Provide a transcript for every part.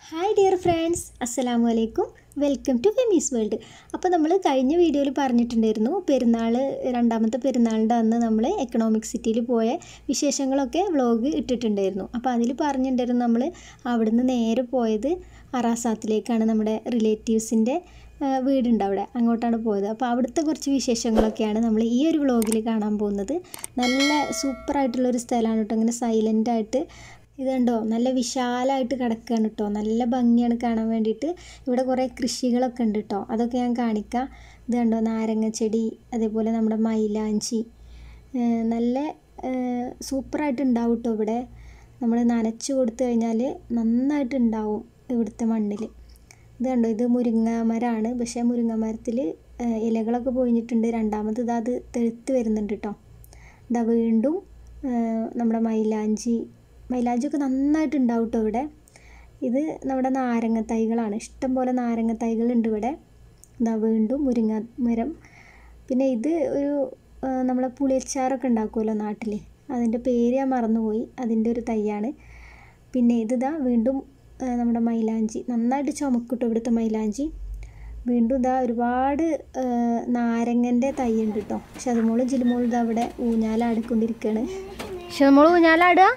hi dear friends അസ്സലാമു അലൈക്കും welcome to Femi's world അപ്പോൾ നമ്മൾ കഴിഞ്ഞ വീഡിയോയിൽ പറഞ്ഞിട്ടുണ്ടായിരുന്നു പെരുന്നാൾ രണ്ടാമത്തെ പെരുന്നാളിൻ്റെ അന്ന് നമ്മൾ എക്കണോമിക് സിറ്റിയിൽ പോയ വിശേഷങ്ങളൊക്കെ വ്ളോഗ് ഇട്ടിട്ടുണ്ടായിരുന്നു അപ്പോൾ അതിൽ പറഞ്ഞിട്ടുണ്ടായിരുന്നു നമ്മൾ അവിടുന്ന് നേരെ പോയത് അറാസാത്തിലേക്കാണ് നമ്മുടെ റിലേറ്റീവ്സിൻ്റെ വീടുണ്ട് അവിടെ അങ്ങോട്ടാണ് പോയത് അപ്പോൾ അവിടുത്തെ കുറച്ച് വിശേഷങ്ങളൊക്കെയാണ് നമ്മൾ ഈ ഒരു വ്ളോഗിൽ കാണാൻ പോകുന്നത് നല്ല സൂപ്പറായിട്ടുള്ളൊരു സ്ഥലമാണ് കേട്ടോ ഇങ്ങനെ സൈലൻ്റായിട്ട് ഇത് കണ്ടോ നല്ല വിശാലമായിട്ട് കിടക്കുകയാണ് കേട്ടോ നല്ല ഭംഗിയാണ് കാണാൻ വേണ്ടിയിട്ട് ഇവിടെ കുറേ കൃഷികളൊക്കെ ഉണ്ട് കേട്ടോ അതൊക്കെ ഞാൻ കാണിക്കാം ഇത് കണ്ടോ നാരങ്ങ ചെടി അതേപോലെ നമ്മുടെ മൈലാഞ്ചി ഏഹ് നല്ല ഏഹ് സൂപ്പറായിട്ട് ഉണ്ടാവും കേട്ടോ ഇവിടെ നമ്മൾ നനച്ച് കൊടുത്തു കഴിഞ്ഞാൽ നന്നായിട്ട് ഉണ്ടാവും ഇവിടുത്തെ മണ്ണിൽ ഇത് കണ്ടോ ഇത് മുരിങ്ങ മരമാണ് പക്ഷേ മുരിങ്ങ മരത്തിൽ ഇലകളൊക്കെ പൊഴിഞ്ഞിട്ടുണ്ട് രണ്ടാമത് ഇതാ അത് തെഴുത്ത് വരുന്നുണ്ട് കേട്ടോ ഇതാ വീണ്ടും ഏഹ് നമ്മുടെ മൈലാഞ്ചി മൈലാഞ്ചിയൊക്കെ നന്നായിട്ട് ഉണ്ടാവും കേട്ടോ ഇവിടെ ഇത് നമ്മുടെ നാരങ്ങ തൈകളാണ് ഇഷ്ടം പോലെ നാരങ്ങ തൈകളുണ്ട് ഇവിടെ ഇതാ വീണ്ടും മുരിങ്ങ മരം പിന്നെ ഇത് ഒരു ആ, നമ്മളെ പുളിയച്ചാറൊക്കെ ഉണ്ടാക്കുമല്ലോ നാട്ടിൽ അതിൻ്റെ പേര് ഞാൻ മറന്നുപോയി അതിൻ്റെ ഒരു തൈയാണ് പിന്നെ ഇത് ഇതാ വീണ്ടും ആ, നമ്മുടെ മൈലാഞ്ചി നന്നായിട്ട് ചുമക്കിട്ടോ ഇവിടുത്തെ മൈലാഞ്ചി വീണ്ടും ഇതാ ഒരുപാട് ആ, നാരങ്ങൻ്റെ തൈ ഉണ്ട് കേട്ടോ പക്ഷെ അതുമോളും ജിലുമോളും ഇതാ അവിടെ ഊഞ്ഞാലാടിക്കൊണ്ടിരിക്കുകയാണ് പക്ഷെ നമ്മൾ ഊഞ്ഞാലാടുക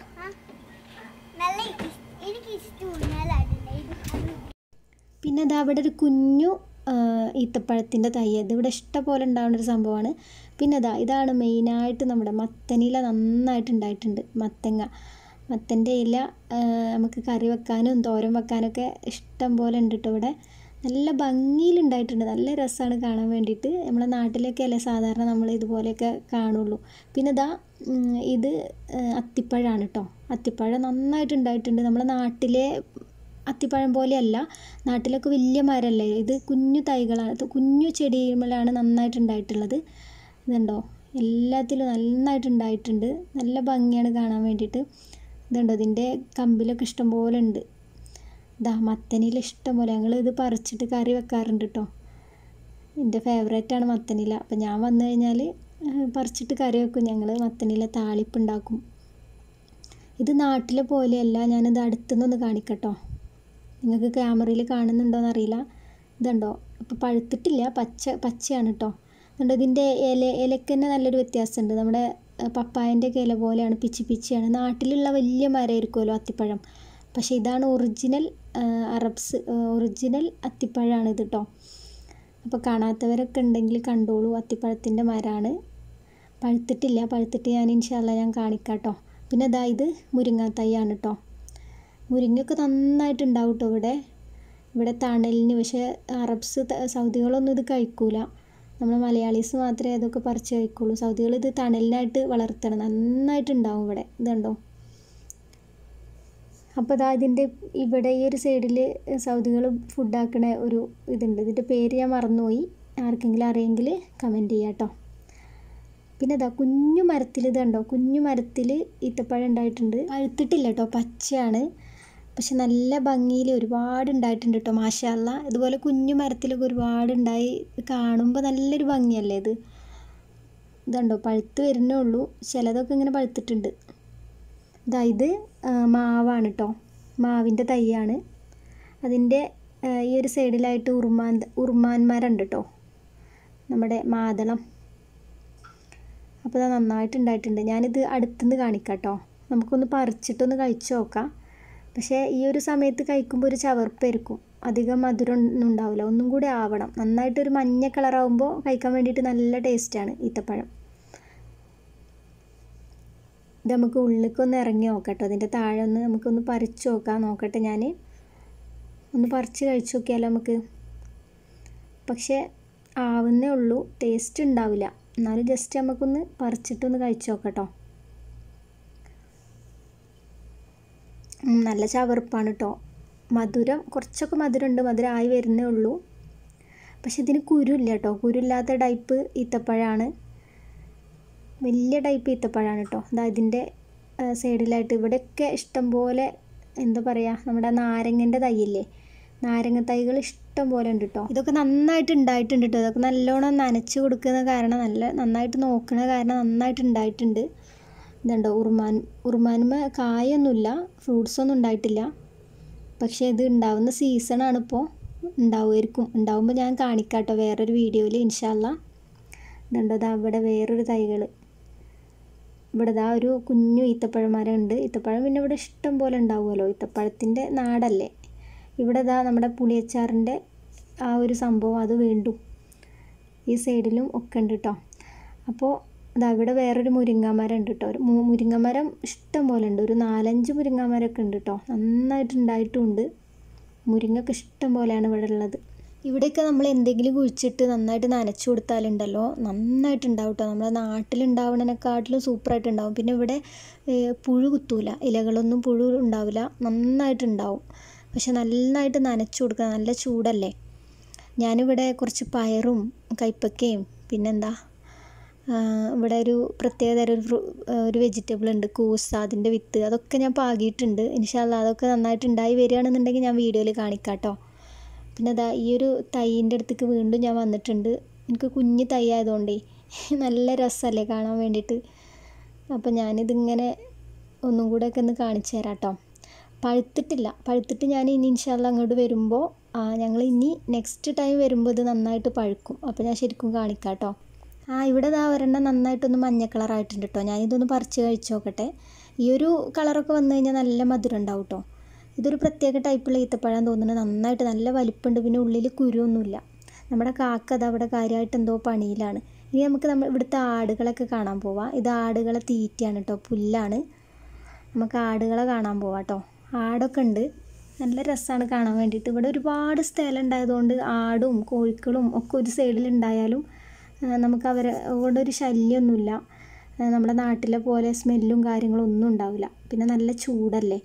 നല്ല ഇഷ്- എനിക്ക് ഇഷ്ടം ഊഞ്ഞാലാടുന്നത് ഇത് പിന്നെ അത് അവിടെ ഒരു കുഞ്ഞു ആ, ഈത്തപ്പഴത്തിൻ്റെ തൈ അത് ഇവിടെ ഇഷ്ടം പോലെ ഉണ്ടാവുന്ന ഒരു സംഭവമാണ് പിന്നെ അതാ ഇതാണ് മെയിനായിട്ട് നമ്മുടെ മത്തനില നന്നായിട്ട് ഉണ്ടായിട്ടുണ്ട് മത്തങ്ങ മത്തൻ്റെ ഇല ആ, നമുക്ക് കറി വെക്കാനും തോരൻ വെക്കാനൊക്കെ ഇഷ്ടം പോലെ ഉണ്ട് കേട്ടോ ഇവിടെ നല്ല ഭംഗിയിലുണ്ടായിട്ടുണ്ട് നല്ല രസമാണ് കാണാൻ വേണ്ടിയിട്ട് നമ്മളെ നാട്ടിലൊക്കെ അല്ലേ സാധാരണ നമ്മൾ ഇതുപോലെയൊക്കെ കാണുള്ളൂ പിന്നെ ഇതാ ഉം, ഇത് ആ, അത്തിപ്പഴമാണ് കേട്ടോ അത്തിപ്പഴം നന്നായിട്ട് ഉണ്ടായിട്ടുണ്ട് നമ്മളെ നാട്ടിലെ അത്തിപ്പഴം പോലെയല്ല നാട്ടിലൊക്കെ വലിയ മരമല്ലേ ഇത് കുഞ്ഞു തൈകളാണ് ഇത് കുഞ്ഞു ചെടികളിലാണ് നന്നായിട്ട് ഉണ്ടായിട്ടുള്ളത് ഇതുണ്ടോ എല്ലാത്തിലും നന്നായിട്ട് ഉണ്ടായിട്ടുണ്ട് നല്ല ഭംഗിയാണ് കാണാൻ വേണ്ടിയിട്ട് ഇതുണ്ടോ ഇതിൻ്റെ കമ്പിലൊക്കെ ഇഷ്ടം പോലെ ഉണ്ട് ഇതാ മത്തനില ഇഷ്ടം പോലെ ഞങ്ങൾ ഇത് പറിച്ചിട്ട് കറി വെക്കാറുണ്ട് കേട്ടോ എൻ്റെ ഫേവറേറ്റാണ് മത്തനില അപ്പം ഞാൻ വന്നു കഴിഞ്ഞാൽ പറിച്ചിട്ട് കറി വെക്കും ഞങ്ങൾ മത്തനില താളിപ്പ് ഉണ്ടാക്കും ഇത് നാട്ടിലെ പോലെയല്ല ഞാനിത് അടുത്തുനിന്നൊന്ന് കാണിക്കട്ടോ നിങ്ങൾക്ക് ക്യാമറയിൽ കാണുന്നുണ്ടോയെന്ന് അറിയില്ല ഇതുണ്ടോ ഇപ്പോൾ പഴുത്തിട്ടില്ല പച്ച പച്ചയാണ് കേട്ടോ അതുകൊണ്ട് ഇതിൻ്റെ ഇല ഇലയ്ക്ക് തന്നെ നല്ലൊരു വ്യത്യാസമുണ്ട് നമ്മുടെ പപ്പായൻ്റെ ഒക്കെ ഇല പോലെയാണ് പിച്ചി പിച്ചിയാണ് നാട്ടിലുള്ള വലിയ മരമായിരിക്കുമല്ലോ അത്തിപ്പഴം പക്ഷേ ഇതാണ് ഒറിജിനൽ അറബ്സ് ഒറിജിനൽ അത്തിപ്പഴമാണ് ഇത് കേട്ടോ അപ്പോൾ കാണാത്തവരൊക്കെ ഉണ്ടെങ്കിൽ കണ്ടോളൂ അത്തിപ്പഴത്തിൻ്റെ മരമാണ് പഴുത്തിട്ടില്ല പഴുത്തിട്ട് ഞാൻ ഇൻഷാല്ല ഞാൻ കാണിക്കാം കേട്ടോ പിന്നെ ഇതാ ഇത് മുരിങ്ങാത്തൈയാണ് കേട്ടോ മുരിങ്ങയൊക്കെ നന്നായിട്ട് ഉണ്ടാവും കേട്ടോ ഇവിടെ ഇവിടെ തണലിന് പക്ഷേ അറബ്സ് ത- സൗദികളൊന്നും ഇത് കഴിക്കൂല നമ്മൾ മലയാളീസ് മാത്രമേ അതൊക്കെ പറിച്ച് കഴിക്കുള്ളൂ സൗദികൾ ഇത് തണലിനായിട്ട് വളർത്തണം നന്നായിട്ട് ഉണ്ടാവും ഇവിടെ ഇതുണ്ടോ അപ്പോൾ ഇതാ ഇതിൻ്റെ ഇവിടെ ഈ ഒരു സൈഡിൽ സൗദികൾ ഫുഡാക്കണ ഒരു ഇതുണ്ട് ഇതിൻ്റെ പേര് ഞാൻ മറന്നുപോയി ആർക്കെങ്കിലും അറിയെങ്കിൽ കമൻറ്റ് ചെയ്യാം കേട്ടോ പിന്നെ ഇതാ കുഞ്ഞു മരത്തിൽ ഇത് കണ്ടോ കുഞ്ഞു മരത്തിൽ ഈത്തപ്പഴം ഉണ്ടായിട്ടുണ്ട് പഴുത്തിട്ടില്ല കേട്ടോ പച്ചയാണ് പക്ഷെ നല്ല ഭംഗിയിൽ ഒരുപാട് ഉണ്ടായിട്ടുണ്ട് കേട്ടോ മാഷാല്ല ഇതുപോലെ കുഞ്ഞു മരത്തിലൊക്കെ ഒരുപാട് ഉണ്ടായി കാണുമ്പോൾ നല്ലൊരു ഭംഗിയല്ലേ ഇത് ഇതുണ്ടോ പഴുത്ത് വരുന്നേ ഉള്ളൂ ചിലതൊക്കെ ഇങ്ങനെ പഴുത്തിട്ടുണ്ട് ഇതാ ഇത് ആ, മാവാണ് കേട്ടോ മാവിൻ്റെ തൈയാണ് അതിൻ്റെ ആ, ഈ ഒരു സൈഡിലായിട്ട് ഉറുമാൻ ഉറുമാൻ മരം ഉണ്ട് കേട്ടോ നമ്മുടെ മാതളം അപ്പോൾ അത് നന്നായിട്ട് ഉണ്ടായിട്ടുണ്ട് ഞാനിത് അടുത്തുനിന്ന് കാണിക്കാം കേട്ടോ നമുക്കൊന്ന് പറിച്ചിട്ടൊന്ന് കഴിച്ചു നോക്കാം പക്ഷേ ഈ ഒരു സമയത്ത് കഴിക്കുമ്പോൾ ഒരു ചവർപ്പായിരിക്കും അധികം മധുരം ഒന്നും ഉണ്ടാവില്ല ഒന്നും കൂടി ആവണം നന്നായിട്ടൊരു മഞ്ഞ കളറാവുമ്പോൾ കഴിക്കാൻ വേണ്ടിയിട്ട് നല്ല ടേസ്റ്റാണ് ഈത്തപ്പഴം ഇത് നമുക്ക് ഉള്ളിലേക്കൊന്ന് ഇറങ്ങി നോക്കാം കേട്ടോ അതിൻ്റെ താഴെ ഒന്ന് നമുക്കൊന്ന് പറിച്ച് നോക്കാം നോക്കട്ടെ ഞാൻ ഒന്ന് പറിച്ച് കഴിച്ച് നോക്കിയാലോ നമുക്ക് പക്ഷേ ആവുന്നേ ഉള്ളൂ ടേസ്റ്റ് ഉണ്ടാവില്ല എന്നാലും ജസ്റ്റ് നമുക്കൊന്ന് പറിച്ചിട്ടൊന്ന് കഴിച്ച് നോക്കാം കേട്ടോ ഉം, നല്ല ചവർപ്പാണ് കേട്ടോ മധുരം കുറച്ചൊക്കെ മധുരമുണ്ട് മധുരം ആയി വരുന്നേ ഉള്ളൂ പക്ഷെ ഇതിന് കുരുമില്ല കേട്ടോ കുരുമില്ലാത്ത ടൈപ്പ് ഈത്തപ്പഴമാണ് വലിയ ടൈപ്പ് ഈത്തപ്പഴമാണ് കേട്ടോ ഇതാ ഇതിൻ്റെ സൈഡിലായിട്ട് ഇവിടെയൊക്കെ ഇഷ്ടം പോലെ എന്താ പറയുക നമ്മുടെ നാരങ്ങൻ്റെ തൈയില്ലേ നാരങ്ങ തൈകൾ ഇഷ്ടം പോലെ ഉണ്ട് കേട്ടോ ഇതൊക്കെ നന്നായിട്ട് ഉണ്ടായിട്ടുണ്ട് കേട്ടോ ഇതൊക്കെ നല്ലോണം നനച്ച് കൊടുക്കുന്ന കാരണം നല്ല നന്നായിട്ട് നോക്കണ കാരണം നന്നായിട്ട് ഉണ്ടായിട്ടുണ്ട് ഇതുണ്ടോ ഉറുമാൻ ഉറുമാനുമ കായൊന്നുമില്ല ഫ്രൂട്ട്സ് ഒന്നും ഉണ്ടായിട്ടില്ല പക്ഷേ ഇത് ഉണ്ടാവുന്ന സീസണാണ് ഇപ്പോൾ ഉണ്ടാവുമായിരിക്കും ഉണ്ടാവുമ്പോൾ ഞാൻ കാണിക്കാം കേട്ടോ വേറൊരു വീഡിയോയിൽ ഇൻഷാല്ല ഇതുണ്ടോ ദാ ഇവിടെ വേറൊരു തൈകൾ ഇവിടെ ദാ ഒരു കുഞ്ഞു ഈത്തപ്പഴമരം ഉണ്ട് ഈത്തപ്പഴം പിന്നെ ഇവിടെ ഇഷ്ടം പോലെ ഉണ്ടാവുമല്ലോ ഈത്തപ്പഴത്തിൻ്റെ നാടല്ലേ ഇവിടെ ദാ നമ്മുടെ പുളിയച്ചാറിൻ്റെ ആ ഒരു സംഭവം അത് വീണ്ടും ഈ സൈഡിലും ഒക്കെ ഉണ്ട് കേട്ടോ അപ്പോൾ ഇതാ ഇവിടെ വേറൊരു മുരിങ്ങാമരം ഉണ്ട് കേട്ടോ ഒരു മു- മുരിങ്ങാമരം ഇഷ്ടം പോലെ ഉണ്ട് ഒരു നാലഞ്ച് മുരിങ്ങാമരമൊക്കെ ഉണ്ട് കേട്ടോ നന്നായിട്ട് ഉണ്ടായിട്ടുമുണ്ട് മുരിങ്ങൊക്കെ ഇഷ്ടം പോലെയാണ് ഇവിടെ ഉള്ളത് ഇവിടെയൊക്കെ നമ്മൾ എന്തെങ്കിലും കുഴിച്ചിട്ട് നന്നായിട്ട് നനച്ചു കൊടുത്താലുണ്ടല്ലോ നന്നായിട്ട് ഉണ്ടാവും കേട്ടോ നമ്മുടെ നാട്ടിലുണ്ടാവണതിനെക്കാട്ടിലും സൂപ്പറായിട്ട് ഉണ്ടാവും പിന്നെ ഇവിടെ ഏഹ്, പുഴു കുത്തൂല ഇലകളൊന്നും പുഴു ഉണ്ടാവില്ല നന്നായിട്ടുണ്ടാവും പക്ഷെ നന്നായിട്ട് നനച്ചു കൊടുക്കുക നല്ല ചൂടല്ലേ ഞാനിവിടെ കുറച്ച് പയറും കൈപ്പക്കയും പിന്നെന്താ ആ, ഇവിടെ ഒരു പ്രത്യേകതരം ഒരു ഫ്രൂ ഒരു വെജിറ്റബിൾ ഉണ്ട് കൂസ അതിൻ്റെ വിത്ത് അതൊക്കെ ഞാൻ പാകിയിട്ടുണ്ട് ഇൻഷാല്ല അതൊക്കെ നന്നായിട്ട് ഉണ്ടായി വരികയാണെന്നുണ്ടെങ്കിൽ ഞാൻ വീഡിയോയിൽ കാണിക്കാം കേട്ടോ പിന്നെ അതാ ഈ ഒരു തൈൻ്റെ അടുത്തേക്ക് വീണ്ടും ഞാൻ വന്നിട്ടുണ്ട് എനിക്ക് കുഞ്ഞ് തൈ ആയതുകൊണ്ടേ നല്ല രസമല്ലേ കാണാൻ വേണ്ടിയിട്ട് അപ്പോൾ ഞാനിതിങ്ങനെ ഒന്നും കൂടെ ഒക്കെ ഒന്ന് കാണിച്ചു തരാം കേട്ടോ പഴുത്തിട്ടില്ല പഴുത്തിട്ട് ഞാൻ ഇനി ഇൻഷാല്ല അങ്ങോട്ട് വരുമ്പോൾ ഞങ്ങൾ ഇനി നെക്സ്റ്റ് ടൈം വരുമ്പോൾ ഇത് നന്നായിട്ട് പഴുക്കും അപ്പോൾ ഞാൻ ശരിക്കും കാണിക്കാം കേട്ടോ ആ ഇവിടെ ദാ ഒരെണ്ണം നന്നായിട്ടൊന്ന് മഞ്ഞ കളറായിട്ടുണ്ട് കേട്ടോ ഞാനിതൊന്ന് പറിച്ച് കഴിച്ച് നോക്കട്ടെ ഈ ഒരു കളറൊക്കെ വന്നു കഴിഞ്ഞാൽ നല്ല മധുരം ഉണ്ടാവും കേട്ടോ ഇതൊരു പ്രത്യേക ടൈപ്പുള്ള ഈത്തപ്പഴം തോന്നുന്നത് നന്നായിട്ട് നല്ല വലിപ്പമുണ്ട് പിന്നെ ഉള്ളിൽ കുരുവൊന്നുമില്ല നമ്മുടെ കാക്ക അത് അവിടെ കാര്യമായിട്ട് എന്തോ പണിയിലാണ് ഇനി നമുക്ക് നമ്മൾ ഇവിടുത്തെ ആടുകളൊക്കെ കാണാൻ പോവാം ഇത് ആടുകളെ തീറ്റയാണ് കേട്ടോ പുല്ലാണ് നമുക്ക് ആടുകളെ കാണാൻ പോവാം കേട്ടോ ആടൊക്കെ ഉണ്ട് നല്ല രസമാണ് കാണാൻ വേണ്ടിയിട്ട് ഇവിടെ ഒരുപാട് സ്ഥലം ഉണ്ടായതുകൊണ്ട് ആടും കോഴിക്കളും ഒക്കെ ഒരു സൈഡിൽ ഉണ്ടായാലും ആ, നമുക്ക് അവരെ കൊണ്ടൊരു ശല്യമൊന്നുമില്ല ആ, നമ്മുടെ നാട്ടിലെ പോലെ സ്മെല്ലും കാര്യങ്ങളും ഒന്നും ഉണ്ടാവില്ല പിന്നെ നല്ല ചൂടല്ലേ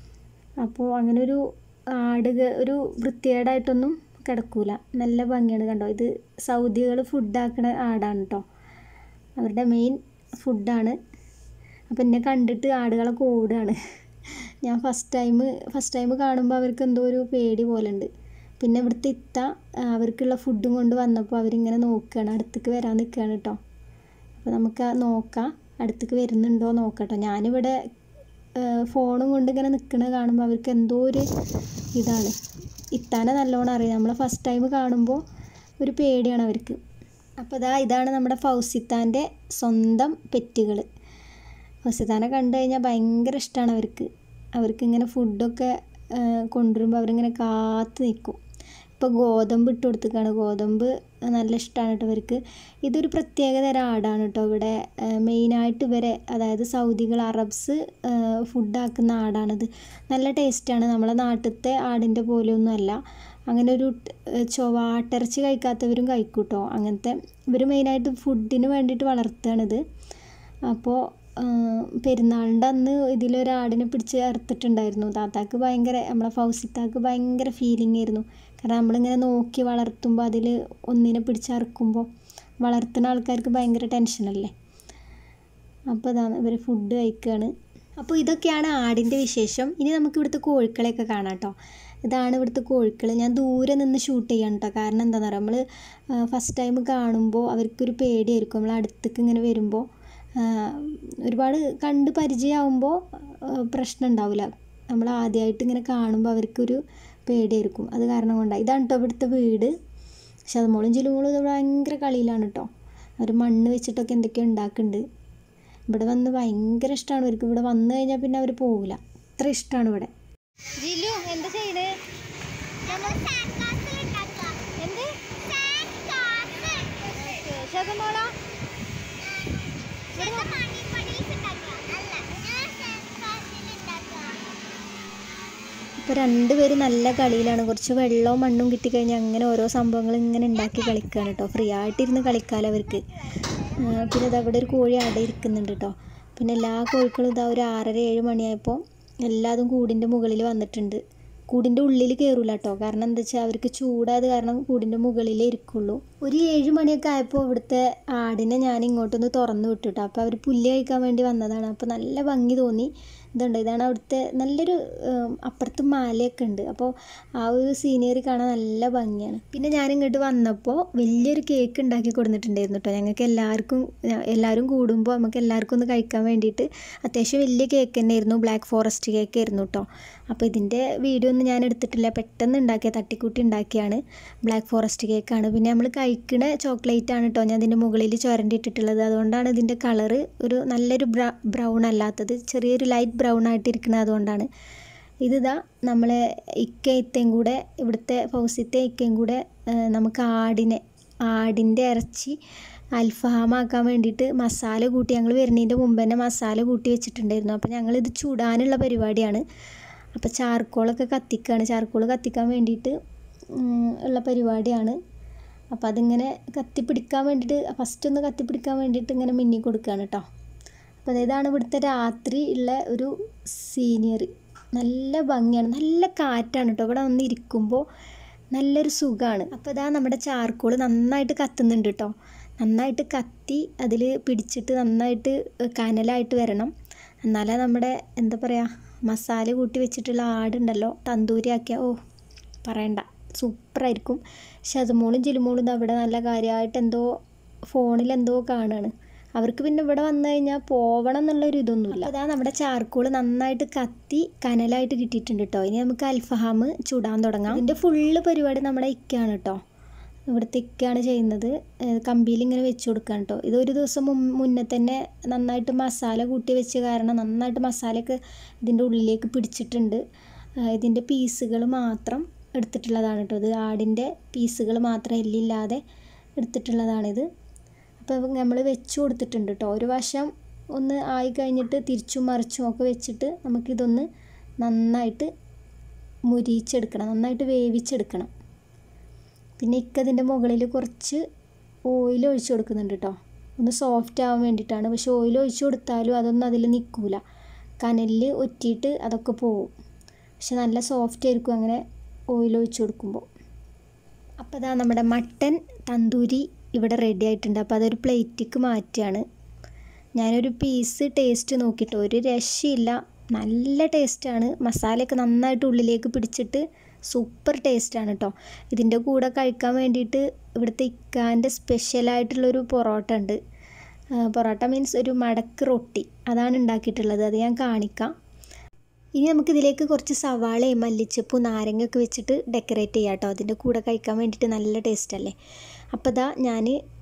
അപ്പോൾ അങ്ങനെ ഒരു ആട് ക- ഒരു വൃത്തികേടായിട്ടൊന്നും കിടക്കൂല നല്ല ഭംഗിയാണ് കണ്ടോ ഇത് സൗദികൾ ഫുഡാക്കണ ആടാണ് കേട്ടോ അവരുടെ മെയിൻ ഫുഡാണ് അപ്പം എന്നെ കണ്ടിട്ട് ആടുകളൊക്കെ ഓടുകയാണ് ഞാൻ ഫസ്റ്റ് ടൈം ഫസ്റ്റ് ടൈം കാണുമ്പോൾ അവർക്ക് എന്തോ ഒരു പേടി പോലെ ഉണ്ട് പിന്നെ ഇവിടുത്തെ ഇത്ത ആ, അവർക്കുള്ള ഫുഡും കൊണ്ട് വന്നപ്പോൾ അവരിങ്ങനെ നോക്കുകയാണ് അടുത്തേക്ക് വരാൻ നിൽക്കുകയാണ് കേട്ടോ അപ്പോൾ നമുക്ക് ആ നോക്കാം അടുത്തേക്ക് വരുന്നുണ്ടോ നോക്കട്ടോ ഞാനിവിടെ ആ, ഫോണും കൊണ്ട് ഇങ്ങനെ നിൽക്കുന്നത് കാണുമ്പോൾ അവർക്ക് എന്തോ ഒരു ഇതാണ് ഇത്താനെ നല്ലോണം അറിയാം നമ്മൾ ഫസ്റ്റ് ടൈം കാണുമ്പോൾ ഒരു പേടിയാണ് അവർക്ക് അപ്പോൾ ഇതാ ഇതാണ് നമ്മുടെ ഫൗസിത്താൻ്റെ സ്വന്തം പെറ്റുകൾ ഫൗസിത്താനെ കണ്ടു കഴിഞ്ഞാൽ ഭയങ്കര ഇഷ്ടമാണ് അവർക്ക് അവർക്ക് ഇങ്ങനെ ഫുഡൊക്കെ കൊണ്ടുവരുമ്പോൾ അവരിങ്ങനെ കാത്ത് നിൽക്കും ഇപ്പോൾ ഗോതമ്പ് ഇട്ട് കൊടുത്തേക്കാണ് ഗോതമ്പ് നല്ല ഇഷ്ടമാണ് കേട്ടോ ഇവർക്ക് ഇതൊരു പ്രത്യേക തരം ആടാണ് കേട്ടോ ഇവിടെ മെയിനായിട്ട് ഇവരെ അതായത് സൗദികൾ അറബ്സ് ഫുഡാക്കുന്ന ആടാണിത് നല്ല ടേസ്റ്റാണ് നമ്മളെ നാട്ടിലത്തെ ആടിൻ്റെ പോലെയൊന്നും അല്ല അങ്ങനെ ഒരു ട്- ചൊവ്വാട്ടിറച്ചി കഴിക്കാത്തവരും കഴിക്കും കേട്ടോ അങ്ങനത്തെ ഇവർ മെയിനായിട്ട് ഫുഡിന് വേണ്ടിയിട്ട് വളർത്തുകയാണിത് അപ്പോൾ പെരുന്നാളിൻ്റെ അന്ന് ഇതിലൊരാടിനെ പിടിച്ച് അറുത്തിട്ടുണ്ടായിരുന്നു താത്താക്ക് ഭയങ്കര നമ്മളെ ഫൗസിത്താക്ക് ഭയങ്കര ഫീലിംഗ് ആയിരുന്നു കാരണം നമ്മളിങ്ങനെ നോക്കി വളർത്തുമ്പോൾ അതിൽ ഒന്നിനെ പിടിച്ച് അറുക്കുമ്പോൾ വളർത്തുന്ന ആൾക്കാർക്ക് ഭയങ്കര ടെൻഷനല്ലേ അപ്പോൾ ഇതാണ് ഇവർ ഫുഡ് കഴിക്കുകയാണ് അപ്പോൾ ഇതൊക്കെയാണ് ആടിൻ്റെ വിശേഷം ഇനി നമുക്ക് ഇവിടുത്തെ കോഴിക്കളെയൊക്കെ കാണാം കേട്ടോ ഇതാണ് ഇവിടുത്തെ കോഴിക്കൾ ഞാൻ ദൂരെ നിന്ന് ഷൂട്ട് ചെയ്യാൻ കേട്ടോ കാരണം എന്താണെന്ന് പറയുക നമ്മൾ ഫസ്റ്റ് ടൈം കാണുമ്പോൾ അവർക്കൊരു പേടിയായിരിക്കും നമ്മൾ അടുത്തേക്ക് ഇങ്ങനെ വരുമ്പോൾ ഒരുപാട് കണ്ട് പരിചയമാകുമ്പോൾ പ്രശ്നം ഉണ്ടാവില്ല നമ്മൾ ആദ്യമായിട്ട് ഇങ്ങനെ കാണുമ്പോൾ അവർക്കൊരു പേടിയായിരിക്കും അത് കാരണം കൊണ്ടാണ് ഇതാണ് കേട്ടോ ഇവിടുത്തെ വീട് ശതമോളും ചിലുമോളും ഇത് ഭയങ്കര കളിയിലാണ് കേട്ടോ അവർ മണ്ണ് വെച്ചിട്ടൊക്കെ എന്തൊക്കെയോ ഉണ്ടാക്കുന്നുണ്ട് ഇവിടെ വന്ന് ഭയങ്കര ഇഷ്ടമാണ് അവർക്ക് ഇവിടെ വന്നു കഴിഞ്ഞാൽ പിന്നെ അവർ പോകില്ല അത്ര ഇഷ്ടമാണ് ഇവിടെ ജിലു എന്താ ചെയ്യണേ നമ്മൾ സാൻഡ് കാസിൽ ഉണ്ടാക്കുക എന്ത് സാൻഡ് കാസിൽ ശതമോള ഇത് മണി മണീസ് ഉണ്ടാക്കുക അല്ല ഞാൻ സാൻഡ് കാസിൽ ഉണ്ടാക്കുക ഇപ്പോൾ രണ്ടുപേരും നല്ല കളിയിലാണ് കുറച്ച് വെള്ളവും മണ്ണും കിട്ടിക്കഴിഞ്ഞാൽ അങ്ങനെ ഓരോ സംഭവങ്ങൾ ഇങ്ങനെ ഉണ്ടാക്കി കളിക്കുകയാണ് കേട്ടോ ഫ്രീ ആയിട്ടിരുന്ന് കളിക്കാമല്ലോ അവർക്ക് ആ, പിന്നെ ഇതാ ഇവിടെ ഒരു കോഴി അട ഇരിക്കുന്നുണ്ട് കേട്ടോ പിന്നെ എല്ലാ കോഴിക്കളും ഇതാ ഒരു ആറര ഏഴ് മണിയായപ്പോൾ എല്ലാതും കൂടിൻ്റെ മുകളിൽ വന്നിട്ടുണ്ട് കൂടിൻ്റെ ഉള്ളിൽ കയറൂല കേട്ടോ കാരണം എന്താ വെച്ചാൽ അവർക്ക് ചൂടായത് കാരണം കൂടിൻ്റെ മുകളിലേ ഇരിക്കുള്ളൂ ഒരു ഏഴ് മണിയൊക്കെ ആയപ്പോൾ ഇവിടുത്തെ ആടിനെ ഞാൻ ഇങ്ങോട്ടൊന്ന് തുറന്നു വിട്ടു കേട്ടോ അപ്പോൾ അവർ പുല്ല് കഴിക്കാൻ വേണ്ടി വന്നതാണ് അപ്പോൾ നല്ല ഭംഗി തോന്നി ഇതുണ്ട് ഇതാണ് അവിടുത്തെ നല്ലൊരു ഉം, അപ്പുറത്ത് മലയൊക്കെ ഉണ്ട് അപ്പോൾ ആ ഒരു സീനറി കാണാൻ നല്ല ഭംഗിയാണ് പിന്നെ ഞാൻ ഇങ്ങോട്ട് വന്നപ്പോൾ വലിയൊരു കേക്ക് ഉണ്ടാക്കി കൊടുത്തിട്ടുണ്ടായിരുന്നു കേട്ടോ ഞങ്ങൾക്ക് എല്ലാവർക്കും ഞ- എല്ലാവരും കൂടുമ്പോൾ നമുക്ക് എല്ലാവർക്കും ഒന്ന് കഴിക്കാൻ വേണ്ടിയിട്ട് അത്യാവശ്യം വലിയ കേക്ക് തന്നെയായിരുന്നു ബ്ലാക്ക് ഫോറസ്റ്റ് കേക്ക് ആയിരുന്നു കേട്ടോ അപ്പോൾ ഇതിൻ്റെ വീഡിയോ ഒന്നും ഞാൻ എടുത്തിട്ടില്ല പെട്ടെന്ന് ഉണ്ടാക്കിയ തട്ടിക്കൂട്ടി ഉണ്ടാക്കിയാണ് ബ്ലാക്ക് ഫോറസ്റ്റ് കേക്കാണ് പിന്നെ നമ്മൾ കഴിക്കണ ചോക്ലേറ്റ് ആണ് കേട്ടോ ഞാൻ ഇതിൻ്റെ മുകളിൽ ചുരണ്ടിട്ടിട്ടുള്ളത് അതുകൊണ്ടാണ് ഇതിൻ്റെ കളറ് ഒരു നല്ലൊരു ബ്ര ബ്രൗൺ അല്ലാത്തത് ചെറിയൊരു ലൈറ്റ് ബ്രൗൺ ആയിട്ട് ഇരിക്കുന്നത് അതുകൊണ്ടാണ് ഇതിതാ നമ്മളെ ഇക്ക ഇത്തയും കൂടെ ഇവിടുത്തെ ഫൗസിത്തെ ഇക്കയും കൂടെ ആ, നമുക്ക് ആടിനെ ആടിൻ്റെ ഇറച്ചി അൽഫഹാമാക്കാൻ വേണ്ടിയിട്ട് മസാല കൂട്ടി ഞങ്ങൾ വരുന്നതിൻ്റെ മുമ്പ് തന്നെ മസാല കൂട്ടി വെച്ചിട്ടുണ്ടായിരുന്നു അപ്പോൾ ഞങ്ങളിത് ചുടാനുള്ള പരിപാടിയാണ് അപ്പോൾ ചാർക്കോളൊക്കെ കത്തിക്കുകയാണ് ചാർക്കോൾ കത്തിക്കാൻ വേണ്ടിയിട്ട് ഉം, ഉള്ള പരിപാടിയാണ് അപ്പോൾ അതിങ്ങനെ കത്തിപ്പിടിക്കാൻ വേണ്ടിയിട്ട് ഫസ്റ്റ് ഒന്ന് കത്തിപ്പിടിക്കാൻ വേണ്ടിയിട്ട് ഇങ്ങനെ മിന്നി കൊടുക്കുകയാണ് കേട്ടോ അപ്പോൾ ഇതാണ് ഇവിടുത്തെ രാത്രി ഉള്ള ഒരു സീനിയറി നല്ല ഭംഗിയാണ് നല്ല കാറ്റാണ് കേട്ടോ ഇവിടെ വന്ന് ഇരിക്കുമ്പോൾ നല്ലൊരു സുഖമാണ് അപ്പോൾ ഇതാ നമ്മുടെ ചാർക്കോൾ നന്നായിട്ട് കത്തുന്നുണ്ട് കേട്ടോ നന്നായിട്ട് കത്തി അതിൽ പിടിച്ചിട്ട് നന്നായിട്ട് കനലായിട്ട് വരണം എന്നാലേ നമ്മുടെ എന്താ പറയുക മസാല കൂട്ടി വെച്ചിട്ടുള്ള ആടുണ്ടല്ലോ തന്തൂരി ആക്കിയ ഓ പറയണ്ട സൂപ്പറായിരിക്കും ശതമോളും ചിലുമോളും ഇതാ ഇവിടെ നല്ല കാര്യമായിട്ട് എന്തോ ഫോണിൽ എന്തോ കാണുകയാണ് അവർക്ക് പിന്നെ ഇവിടെ വന്നു കഴിഞ്ഞാൽ പോവണം എന്നുള്ളൊരു ഇതൊന്നുമില്ല അപ്പോൾ ഇതാ നമ്മുടെ ചാർക്കോൾ നന്നായിട്ട് കത്തി കനലായിട്ട് കിട്ടിയിട്ടുണ്ട് കേട്ടോ ഇനി നമുക്ക് അൽഫഹാം ചുടാൻ തുടങ്ങാം ഇതിൻ്റെ ഫുള്ള് പരിപാടി നമ്മുടെ ഇക്കയാണ് കേട്ടോ ഇവിടുത്തെ ഇക്കയാണ് ചെയ്യുന്നത് കമ്പിയിൽ ഇങ്ങനെ വെച്ച് കൊടുക്കുകയാണ് കേട്ടോ ഇത് ഒരു ദിവസം മുൻ- മുന്നേ തന്നെ നന്നായിട്ട് മസാല കൂട്ടി വെച്ച് കാരണം നന്നായിട്ട് മസാലയൊക്കെ ഇതിൻ്റെ ഉള്ളിലേക്ക് പിടിച്ചിട്ടുണ്ട് ആ, ഇതിൻ്റെ പീസുകൾ മാത്രം എടുത്തിട്ടുള്ളതാണ് കേട്ടോ ഇത് ആടിൻ്റെ പീസുകൾ മാത്രം എല്ലില്ലാതെ എടുത്തിട്ടുള്ളതാണിത് അപ്പോൾ നമ്മൾ വെച്ച് കൊടുത്തിട്ടുണ്ട് കേട്ടോ ഒരു വശം ഒന്ന് ആയി കഴിഞ്ഞിട്ട് തിരിച്ചും മറിച്ചും ഒക്കെ വെച്ചിട്ട് നമുക്കിതൊന്ന് നന്നായിട്ട് മുരിയിച്ചെടുക്കണം നന്നായിട്ട് വേവിച്ചെടുക്കണം പിന്നെ ഇക്കതിൻ്റെ മുകളിൽ കുറച്ച് ഓയിൽ ഒഴിച്ച് കൊടുക്കുന്നുണ്ട് കേട്ടോ ഒന്ന് സോഫ്റ്റ് ആവാൻ വേണ്ടിയിട്ടാണ് പക്ഷെ ഓയിൽ ഒഴിച്ച് കൊടുത്താലും അതൊന്നും അതിൽ നിൽക്കില്ല കനലിൽ ഒറ്റിയിട്ട് അതൊക്കെ പോവും പക്ഷെ നല്ല സോഫ്റ്റ് ആയിരിക്കും അങ്ങനെ ഓയിൽ ഒഴിച്ച് കൊടുക്കുമ്പോൾ അപ്പോൾ ഇതാ നമ്മുടെ മട്ടൻ തന്തൂരി ഇവിടെ റെഡി ആയിട്ടുണ്ട് അപ്പോൾ അതൊരു പ്ലേറ്റിക്ക് മാറ്റുകയാണ് ഞാനൊരു പീസ് ടേസ്റ്റ് നോക്കിയിട്ട് ഒരു രക്ഷയില്ല നല്ല ടേസ്റ്റാണ് മസാലയൊക്കെ നന്നായിട്ട് ഉള്ളിലേക്ക് പിടിച്ചിട്ട് സൂപ്പർ ടേസ്റ്റാണ് കേട്ടോ ഇതിൻ്റെ കൂടെ കഴിക്കാൻ വേണ്ടിയിട്ട് ഇവിടുത്തെ ഇക്കാൻ്റെ സ്പെഷ്യലായിട്ടുള്ളൊരു പൊറോട്ട ഉണ്ട് ആ, പൊറോട്ട മീൻസ് ഒരു മടക്ക് റൊട്ടി അതാണ് ഉണ്ടാക്കിയിട്ടുള്ളത് അത് ഞാൻ കാണിക്കാം ഇനി നമുക്ക് ഇതിലേക്ക് കുറച്ച് സവാളയും മല്ലിച്ചപ്പും നാരങ്ങയൊക്കെ വെച്ചിട്ട് ഡെക്കറേറ്റ് ചെയ്യാം കേട്ടോ അതിൻ്റെ കൂടെ കഴിക്കാൻ വേണ്ടിയിട്ട് നല്ല ടേസ്റ്റ് അല്ലേ അപ്പോൾ ഇതാ ഞാൻ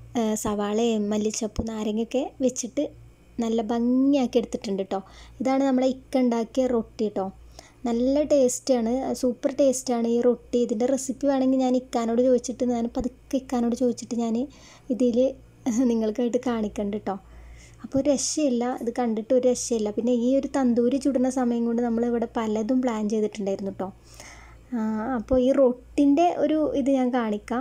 സവാളയും മല്ലിച്ചപ്പും നാരങ്ങയൊക്കെ വെച്ചിട്ട് നല്ല ഭംഗിയാക്കി എടുത്തിട്ടുണ്ട് കേട്ടോ ഇതാണ് നമ്മളെ ഇക്ക ഉണ്ടാക്കിയ റൊട്ടി കേട്ടോ നല്ല ടേസ്റ്റാണ് സൂപ്പർ ടേസ്റ്റാണ് ഈ റൊട്ടി ഇതിൻ്റെ റെസിപ്പി വേണമെങ്കിൽ ഞാൻ ഇക്കാനോട് ചോദിച്ചിട്ട് ഞാൻ പതുക്കെ ഇക്കാനോട് ചോദിച്ചിട്ട് ഞാൻ ഇതിൽ നിങ്ങൾക്കായിട്ട് കാണിക്കണ്ട് കേട്ടോ അപ്പോൾ ഒരു രക്ഷയില്ല ഇത് കണ്ടിട്ട് ഒരു രക്ഷയില്ല പിന്നെ ഈ ഒരു തന്തൂരി ചുടുന്ന സമയം കൊണ്ട് നമ്മൾ ഇവിടെ പലതും പ്ലാൻ ചെയ്തിട്ടുണ്ടായിരുന്നു കേട്ടോ അപ്പോൾ ഈ റൊട്ടിൻ്റെ ഒരു ഇത് ഞാൻ കാണിക്കാം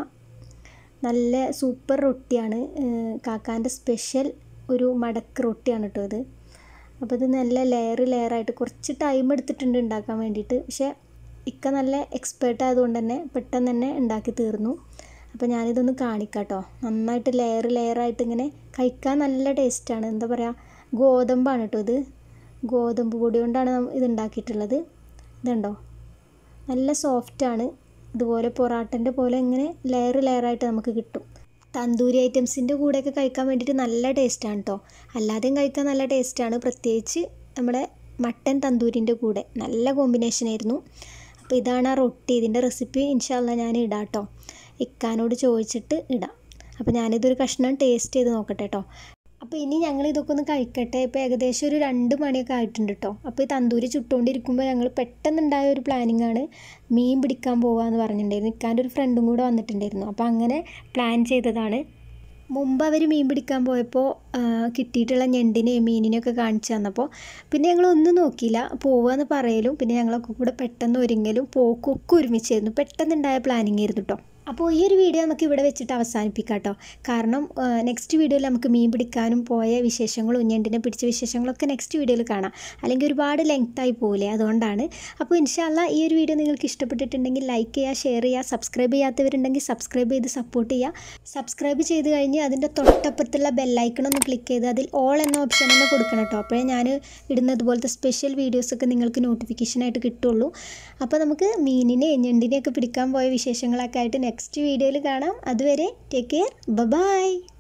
നല്ല സൂപ്പർ റൊട്ടിയാണ് കാക്കാൻ്റെ സ്പെഷ്യൽ ഒരു മടക്ക് റൊട്ടിയാണ് കേട്ടോ ഇത് അപ്പോൾ ഇത് നല്ല ലെയർ ലെയറായിട്ട് കുറച്ച് ടൈം എടുത്തിട്ടുണ്ട് ഉണ്ടാക്കാൻ വേണ്ടിയിട്ട് പക്ഷേ ഇക്ക നല്ല എക്സ്പേർട്ട് ആയതുകൊണ്ട് തന്നെ പെട്ടെന്ന് തന്നെ ഉണ്ടാക്കി തീർന്നു അപ്പോൾ ഞാനിതൊന്ന് കാണിക്കാം കേട്ടോ നന്നായിട്ട് ലെയർ ലെയറായിട്ട് ഇങ്ങനെ കഴിക്കാൻ നല്ല ടേസ്റ്റാണ് എന്താ പറയുക ഗോതമ്പാണ് കേട്ടോ ഇത് ഗോതമ്പ് പൊടി കൊണ്ടാണ് നം- ഇത് ഉണ്ടാക്കിയിട്ടുള്ളത് ഇതുണ്ടോ നല്ല സോഫ്റ്റാണ് ഇതുപോലെ പൊറാട്ടൻ്റെ പോലെ ഇങ്ങനെ ലെയർ ലെയറായിട്ട് നമുക്ക് കിട്ടും തന്തൂരി ഐറ്റംസിൻ്റെ കൂടെയൊക്കെ കഴിക്കാൻ വേണ്ടിയിട്ട് നല്ല ടേസ്റ്റാണ് കേട്ടോ അല്ലാതെയും കഴിക്കാൻ നല്ല ടേസ്റ്റാണ് പ്രത്യേകിച്ച് നമ്മുടെ മട്ടൻ തന്തൂരിൻ്റെ കൂടെ നല്ല കോമ്പിനേഷൻ ആയിരുന്നു അപ്പോൾ ഇതാണ് ആ റൊട്ടി ഇതിൻ്റെ റെസിപ്പി ഇൻഷാല്ല ഞാൻ ഇടാം കേട്ടോ ഇക്കാനോട് ചോദിച്ചിട്ട് ഇടാം അപ്പോൾ ഞാനിതൊരു കഷ്ണം ടേസ്റ്റ് ചെയ്ത് നോക്കട്ടെ കേട്ടോ അപ്പോൾ ഇനി ഞങ്ങൾ ഇതൊക്കെ ഒന്ന് കഴിക്കട്ടെ ഇപ്പോൾ ഏകദേശം ഒരു രണ്ട് മണിയൊക്കെ ആയിട്ടുണ്ട് കേട്ടോ അപ്പോൾ ഈ തന്തൂരി ചുട്ടുകൊണ്ടിരിക്കുമ്പോൾ ഞങ്ങൾ പെട്ടെന്നുണ്ടായ ഒരു പ്ലാനിങ് ആണ് മീൻ പിടിക്കാൻ പോകാമെന്ന് പറഞ്ഞിട്ടുണ്ടായിരുന്നു ഇക്കാൻ്റെ ഒരു ഫ്രണ്ടും കൂടെ വന്നിട്ടുണ്ടായിരുന്നു അപ്പോൾ അങ്ങനെ പ്ലാൻ ചെയ്തതാണ് മുമ്പ് അവർ മീൻ പിടിക്കാൻ പോയപ്പോൾ ആ, കിട്ടിയിട്ടുള്ള ഞണ്ടിനെയും മീനിനെയൊക്കെ കാണിച്ചു തന്നപ്പോൾ പിന്നെ ഞങ്ങൾ ഒന്നും നോക്കിയില്ല പോവാന്ന് പറയലും പിന്നെ ഞങ്ങളൊക്കെ കൂടെ പെട്ടെന്ന് ഒരുങ്ങലും പോക്കും ഒക്കെ ഒരുമിച്ചായിരുന്നു പെട്ടെന്നുണ്ടായ പ്ലാനിങ് ആയിരുന്നു കേട്ടോ അപ്പോൾ ഈ ഒരു വീഡിയോ നമുക്ക് ഇവിടെ വെച്ചിട്ട് അവസാനിപ്പിക്കാം കേട്ടോ കാരണം നെക്സ്റ്റ് വീഡിയോയിൽ നമുക്ക് മീൻ പിടിക്കാനും പോയ വിശേഷങ്ങളും ഞണ്ടിനെ പിടിച്ച വിശേഷങ്ങളൊക്കെ നെക്സ്റ്റ് വീഡിയോയിൽ കാണാം അല്ലെങ്കിൽ ഒരുപാട് ലെങ്തായി പോകില്ലേ അതുകൊണ്ടാണ് അപ്പോൾ ഇൻഷാല്ല ഈ ഒരു വീഡിയോ നിങ്ങൾക്ക് ഇഷ്ടപ്പെട്ടിട്ടുണ്ടെങ്കിൽ ലൈക്ക് ചെയ്യുക ഷെയർ ചെയ്യുക സബ്സ്ക്രൈബ് ചെയ്യാത്തവരുണ്ടെങ്കിൽ സബ്സ്ക്രൈബ് ചെയ്ത് സപ്പോർട്ട് ചെയ്യുക സബ്സ്ക്രൈബ് ചെയ്ത് കഴിഞ്ഞ് അതിൻ്റെ തൊട്ടപ്പുറത്തുള്ള ബെല്ലൈക്കൺ ഒന്ന് ക്ലിക്ക് ചെയ്ത് അതിൽ ഓൾ എന്ന ഓപ്ഷൻ തന്നെ കൊടുക്കണം കേട്ടോ അപ്പോഴേ ഞാൻ ഇടുന്ന ഇതുപോലത്തെ സ്പെഷ്യൽ വീഡിയോസൊക്കെ നിങ്ങൾക്ക് നോട്ടിഫിക്കേഷനായിട്ട് കിട്ടുള്ളൂ അപ്പോൾ നമുക്ക് മീനിനെ ഞണ്ടിനെയൊക്കെ പിടിക്കാൻ പോയ വിശേഷങ്ങളൊക്കെ ആയിട്ട് നെക്സ്റ്റ് വീഡിയോയിൽ കാണാം അതുവരെ ടേക്ക് കെയർ ബൈ